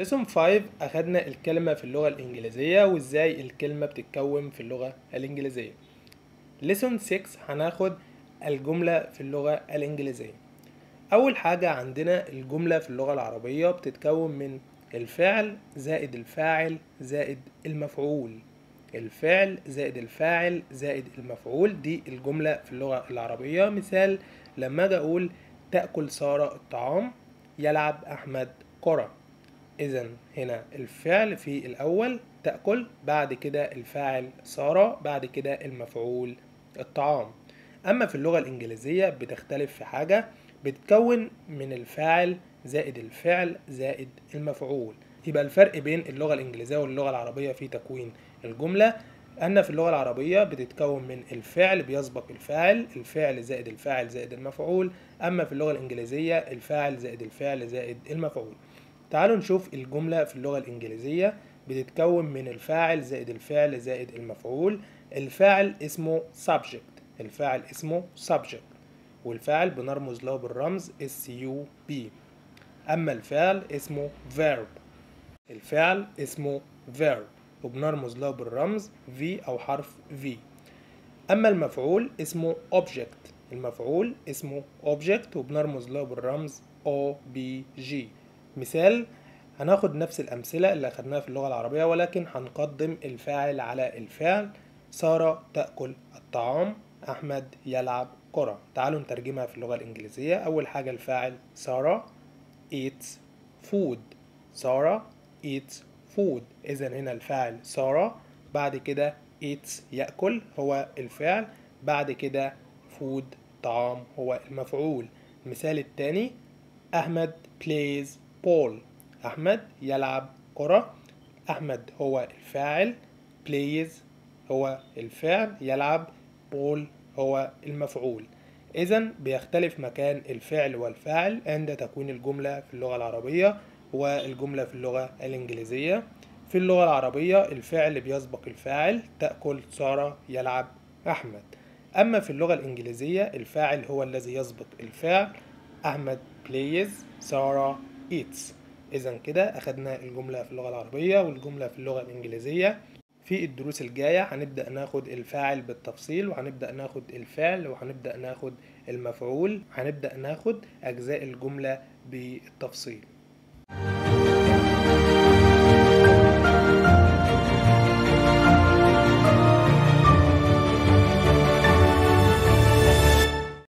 ليسون 5 أخدنا الكلمة في اللغة الإنجليزية وإزاي الكلمة بتتكون في اللغة الإنجليزية ليسون 6 هناخد الجملة في اللغة الإنجليزية أول حاجة عندنا الجملة في اللغة العربية بتتكون من الفعل زائد الفاعل زائد المفعول الفعل زائد الفاعل زائد المفعول دي الجملة في اللغة العربية مثال لما أجي أقول تأكل سارة الطعام يلعب أحمد كرة إذا هنا الفعل في الأول تأكل بعد كده الفاعل سارة بعد كده المفعول الطعام أما في اللغة الإنجليزية بتختلف في حاجة بتكون من الفاعل زائد الفعل زائد المفعول يبقى الفرق بين اللغة الإنجليزية واللغة العربية في تكوين الجملة أن في اللغة العربية بتتكون من الفعل بيسبق الفاعل الفعل زائد الفاعل زائد المفعول أما في اللغة الإنجليزية الفاعل زائد الفعل زائد المفعول تعالوا نشوف الجملة في اللغة الإنجليزية بتتكون من الفاعل زائد الفعل زائد المفعول الفاعل اسمه subject الفاعل اسمه subject والفاعل بنرمز له بالرمز SUB أما الفعل اسمه verb الفعل اسمه verb وبنرمز له بالرمز V أو حرف V أما المفعول اسمه object المفعول اسمه object وبنرمز له بالرمز OBG مثال هناخد نفس الأمثلة اللي أخدناها في اللغة العربية ولكن هنقدم الفاعل على الفعل سارة تأكل الطعام أحمد يلعب كرة تعالوا نترجمها في اللغة الإنجليزية أول حاجة الفاعل سارة eats food سارة eats food إذا هنا الفاعل سارة بعد كده eats يأكل هو الفعل بعد كده food طعام هو المفعول المثال الثاني أحمد plays ball أحمد يلعب كرة أحمد هو الفاعل plays هو الفعل يلعب ball هو المفعول إذا بيختلف مكان الفعل والفاعل عند تكوين الجملة في اللغة العربية والجملة في اللغة الإنجليزية في اللغة العربية الفعل بيسبق الفاعل تأكل سارة يلعب أحمد أما في اللغة الإنجليزية الفاعل هو الذي يسبق الفعل أحمد plays سارة eats إذا كده أخدنا الجملة في اللغة العربية والجملة في اللغة الإنجليزية في الدروس الجاية هنبدأ ناخد الفاعل بالتفصيل وهنبدأ ناخد الفعل وهنبدأ ناخد المفعول هنبدأ ناخد أجزاء الجملة بالتفصيل